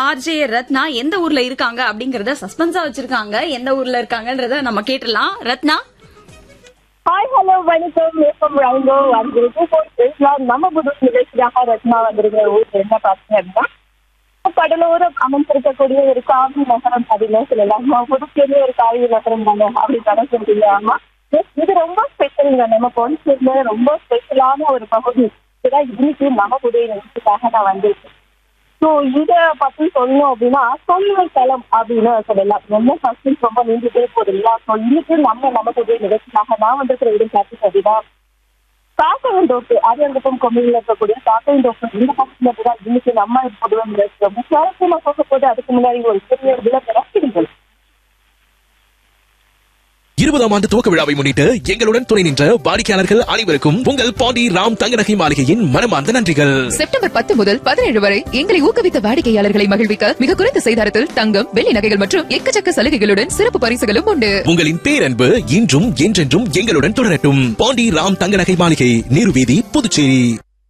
RJ Ratna எந்த ஊர்ல இருக்காங்க அப்படிங்கறத சஸ்பென்ஸா வச்சிருக்காங்க எந்த ஊர்ல இருக்காங்கன்றத நம்ம கேட்டலாம் ரத்னா ஹாய் ஹலோ வணக்கம் மேக்கம் ரவுண்டோ அந்த போய் பேசலாம் நம்ம புது நிகழ்ச்சியாக ரத்னா வந்திருக்கிற ஊர் என்ன பார்த்தீங்க அப்படின்னா கடலோரம் அமைந்திருக்கக்கூடிய ஒரு காவி நகரம் அப்படின்னு சொல்லலாம் நம்ம புதுச்சேரி ஒரு காவி நகரம் தானே அப்படி தானே சொல்றீங்க ஆமா Yes, இது ரொம்ப ஸ்பெஷலுங்க நம்ம பாண்டிச்சேரியில ரொம்ப ஸ்பெஷலான ஒரு பகுதி இதுதான் இன்னைக்கு நம்ம புதிய நிகழ்ச்சிக்காக நான் வந்திருக்கேன் ஸோ இத பத்தி சொல்லணும் அப்படின்னா சொல்லுவை தளம் அப்படின்னு சொல்லலாம் என்ன ஃபர்ஸ்ட் ரொம்ப நீண்டுட்டே போகுது இல்லையா ஸோ இன்னைக்கு நம்ம நம்ம புதிய நிகழ்ச்சிக்காக நான் வந்திருக்கிற இடம் பார்த்து அப்படின்னா காக்கையந்தோப்பு ஆரியங்கப்பம் கொம்மையில் இருக்கக்கூடிய காக்கையந்தோப்பு இந்த பக்கத்துல தான் இன்னைக்கு நம்ம பொதுவாக ரொம்ப சுவாரஸ்யமா போக போது அதுக்கு முன்னாடி ஒரு சிறிய விளம்பரம் பிடிக்கும் இருபதாம் ஆண்டு துவக்க விழாவை முன்னிட்டு எங்களுடன் துணை நின்ற வாடிக்கையாளர்கள் அனைவருக்கும் உங்கள் பாண்டி ராம் தங்கநகை மாளிகையின் மனமார்ந்த நன்றிகள் செப்டம்பர் பத்து முதல் பதினேழு வரை எங்களை ஊக்குவித்த வாடிக்கையாளர்களை மகிழ்விக்க மிக குறைந்த செய்தாரத்தில் தங்கம் வெள்ளி நகைகள் மற்றும் எக்கச்சக்க சலுகைகளுடன் சிறப்பு பரிசுகளும் உண்டு உங்களின் பேரன்பு இன்றும் என்றென்றும் எங்களுடன் தொடரட்டும் பாண்டி ராம் தங்கநகை மாளிகை நீருவீதி புதுச்சேரி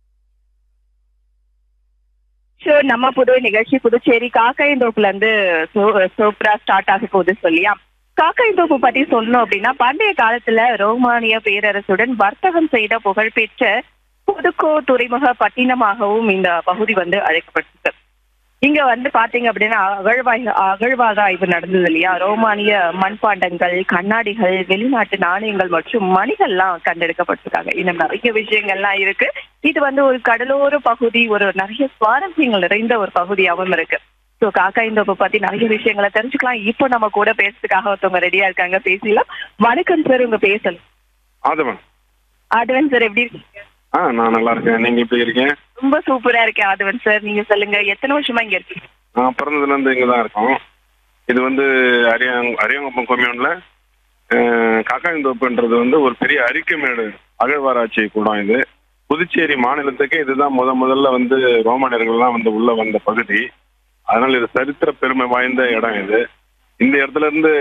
ஷோ நம்ம புது நிகழ்ச்சி புதுச்சேரி காக்காயந்தோப்புல இருந்து சூப்பரா ஸ்டார்ட் ஆக போகுது சொல்லியா காக்காயந்தோப்பு பத்தி சொல்லணும் அப்படின்னா பண்டைய காலத்துல ரோமானிய பேரரசுடன் வர்த்தகம் செய்த புகழ்பெற்ற புதுக்கோ துறைமுக பட்டினமாகவும் இந்த பகுதி வந்து அழைக்கப்பட்டது இங்க வந்து பாத்தீங்க அப்படின்னா அகழ்வாய் அகழ்வாராய்வு நடந்தது இல்லையா ரோமானிய மண்பாண்டங்கள் கண்ணாடிகள் வெளிநாட்டு நாணயங்கள் மற்றும் மணிகள்லாம் கண்டெடுக்கப்பட்டிருக்காங்க இன்னும் நிறைய விஷயங்கள்லாம் இருக்கு இது வந்து ஒரு கடலோர பகுதி ஒரு நிறைய சுவாரஸ்யங்கள் நிறைந்த ஒரு பகுதியாகவும் இருக்கு ஸோ காக்காய்ந்தோப்பை பத்தி நிறைய விஷயங்களை தெரிஞ்சுக்கலாம் இப்போ நம்ம கூட பேசுறதுக்காக ஒருத்தவங்க ரெடியா இருக்காங்க பேசலாம் வணக்கம் சார் உங்க பேசலாம் ஆதவன் ஆதவன் சார் எப்படி இருக்கீங்க ஆ நான் நல்லா இருக்கேன் நீங்க எப்படி இருக்கீங்க ரொம்ப சூப்பரா இருக்கேன் ஆதவன் சார் நீங்க சொல்லுங்க எத்தனை வருஷமா இங்க இருக்கீங்க நான் பிறந்ததுல இருந்து இங்க தான் இருக்கோம் இது வந்து அரியாங் அரியாங்குப்பம் கொம்யூன்ல காக்காயந்தோப்புன்றது வந்து ஒரு பெரிய அரிக்கமேடு அகழ்வாராய்ச்சி கூடம் இது புதுச்சேரி மாநிலத்துக்கு இதுதான் முத முதல்ல வந்து ரோமானியர்கள்லாம் வந்து உள்ள வந்த பகுதி அதனால இது சரித்திர பெருமை வாய்ந்த இடம் இது இந்த இடத்துல இருந்து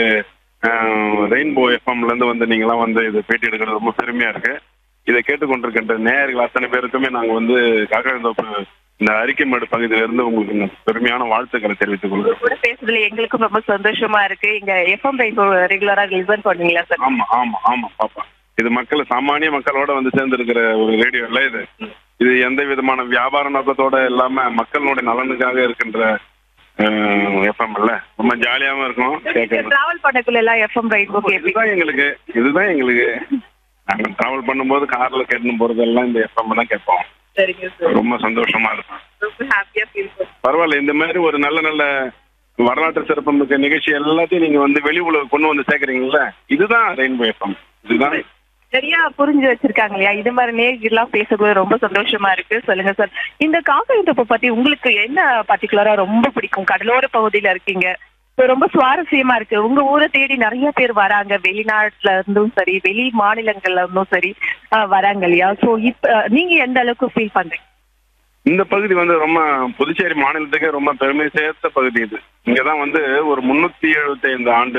ரெயின்போ எஃப்எம்ல இருந்து வந்து நீங்களாம் வந்து இது பேட்டி எடுக்கிறது ரொம்ப பெருமையா இருக்கு இதை கேட்டுக்கொண்டிருக்கின்ற நேயர்கள் அத்தனை பேருக்குமே நாங்க வந்து காக்காயந்தோப்பு இந்த அரிக்கமேடு பகுதியில இருந்து உங்களுக்கு இந்த பெருமையான வாழ்த்துக்களை தெரிவித்துக் கொள்கிறோம் கூட பேசுறதுல எங்களுக்கும் ரொம்ப சந்தோஷமா இருக்கு இங்க எஃப்எம் ரைட் ரெகுலரா லிசன் பண்ணுவீங்களா சார் ஆமா ஆமா ஆமா பாப்பா இது மக்கள் சாமானிய மக்களோட வந்து சேர்ந்து இருக்கிற ஒரு ரேடியோ இல்ல இது இது எந்த விதமான வியாபார நோக்கத்தோட இல்லாம மக்களுடைய நலனுக்காக இருக்கின்ற எஃப்எம் இல்ல ரொம்ப ஜாலியாவும் இருக்கும் கேட்கறது டிராவல் பண்ணக்குள்ள எல்லாம் எஃப்எம் ரைட் கேட்பீங்க இதுதான் எங்களுக்கு இதுதான் எங்களுக்கு நாங்க டிராவல் பண்ணும்போது கார்ல கேட்டுன்னு போறதெல்லாம் இந்த எஃப்எம் தான் கேட்போம் சரிங்க சார் ரொம்ப சந்தோஷமா இருக்கும் ரொம்ப ஹாப்பியா ஃபீல் பண்ணுறேன் பரவாயில்ல இந்த மாதிரி ஒரு நல்ல நல்ல வரலாற்று சிறப்புமிக்க நிகழ்ச்சி எல்லாத்தையும் நீங்க வந்து வெளி உலக கொண்டு வந்து சேர்க்கறீங்கல்ல இதுதான் ரெயின்போ எஃப்எம் இதுதான் சரியா புரிஞ்சு வச்சிருக்காங்க இல்லையா இது மாதிரி நேர்லாம் பேசக்கூட ரொம்ப சந்தோஷமா இருக்கு சொல்லுங்க சார் இந்த காக்காயத்தொப்பை பத்தி உங்களுக்கு என்ன பர்டிகுலரா ரொம்ப பிடிக்கும் கடலோர பகுதியில இருக்கீங்க So, ரொம்ப சுவாரஸ்யமா இருக்கு உங்க ஊரை தேடி நிறைய பேர் வராங்க வெளிநாட்டுல இருந்தும் சரி வெளி மாநிலங்கள்ல இருந்தும் சரி ஆஹ் வராங்க இல்லையா சோ இப்ப அஹ், நீங்க எந்த அளவுக்கு ஃபீல் பண்றீங்க இந்த பகுதி வந்து ரொம்ப புதுச்சேரி மாநிலத்துக்கே ரொம்ப பெருமை சேர்த்த பகுதி இது இங்கதான் வந்து ஒரு முன்னூத்தி எழுபத்தி ஐந்து ஆண்டு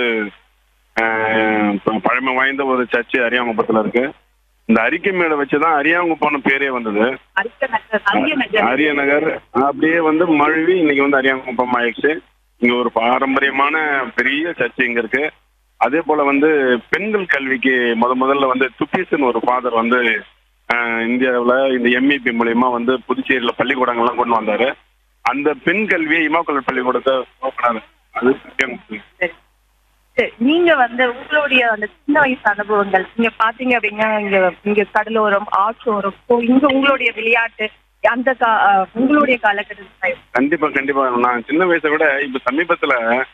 ஆஹ், ப- பழமை வாய்ந்த ஒரு சர்ச்சு அரியாங்குப்பத்துல இருக்கு இந்த அரிக்கமேடை வச்சுதான் அரியாங்குப்பம்னு பேரே வந்தது அரிய நகர் அரிய நகர் அரிய நகர் அப்படியே வந்து மழுவி இன்னைக்கு வந்து அரியாங்குப்பம் ஆயிடுச்சு இங்க ஒரு பாரம்பரியமான பெரிய சர்ச்சு இங்க இருக்கு அதே போல வந்து பெண்கள் கல்விக்கு முத முதல்ல வந்து துப்பீசன் ஒரு ஃபாதர் வந்து ஆஹ், இந்தியாவுல இந்த எம்இபி மூலியமா வந்து புதுச்சேரியில பள்ளிக்கூடங்கள்லாம் கொண்டு வந்தாரு அந்த பெண் கல்வியை இமாக்குலர் பள்ளிக்கூடத்தை ஓப்பனாரு அது முக்கியம். சரி. சரி, நீங்க வந்து உங்களுடைய அந்த சின்ன வயசு அனுபவங்கள் நீங்க பாத்தீங்க அப்படின்னா இங்க இங்க கடலோரம் ஆற்றோரம் so இங்க உங்களுடைய விளையாட்டு அந்த கா- அஹ், உங்களுடைய காலகட்டத்தில் கண்டிப்பா கண்டிப்பா நான் சின்ன வயசை விட இப்ப சமீபத்துல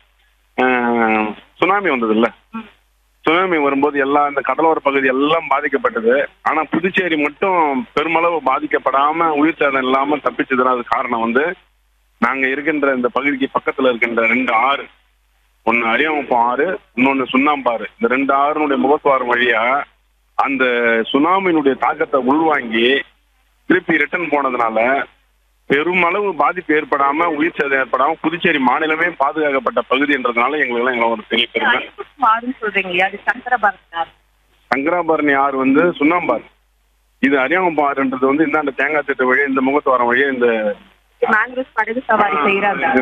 ஆஹ், சுனாமி வந்தது இல்ல சுனாமி வரும்போது எல்லாம் இந்த கடலோர பகுதி எல்லாம் பாதிக்கப்பட்டது ஆனா புதுச்சேரி மட்டும் பெருமளவு பாதிக்கப்படாம உயிர் சேதம் இல்லாம தப்பிச்சதுன்னா அது காரணம் வந்து நாங்க இருக்கின்ற இந்த பகுதிக்கு பக்கத்துல இருக்கின்ற ரெண்டு ஆறு ஒன்னு அரியாமப்பம் ஆறு இன்னொன்னு சுண்ணாம்பாறு இந்த ரெண்டு ஆறுனுடைய முகத்துவாரம் வழியா அந்த சுனாமியினுடைய தாக்கத்தை உள்வாங்கி திருப்பி ரிட்டர்ன் போனதுனால பெருமளவு பாதிப்பு ஏற்படாம உயிர் சேதம் ஏற்படாம புதுச்சேரி மாநிலமே பாதுகாக்கப்பட்ட பகுதின்றதுனால எங்களுக்கு எல்லாம் எங்களுக்கு ஒரு பெரிய பெருமை ஆறுன்னு சொல்றீங்க இல்லையா அது சங்கரபாரத் சங்கராபரணி ஆறு வந்து சுண்ணாம்பாறு இது அரியாங்குப்பம் ஆறுன்றது வந்து இந்தாண்ட தேங்காய் திட்டு வழி இந்த முகத்துவாரம் வழியா இந்த மேங்க்ரோஸ் படகு சவாரி செய்யறாங்க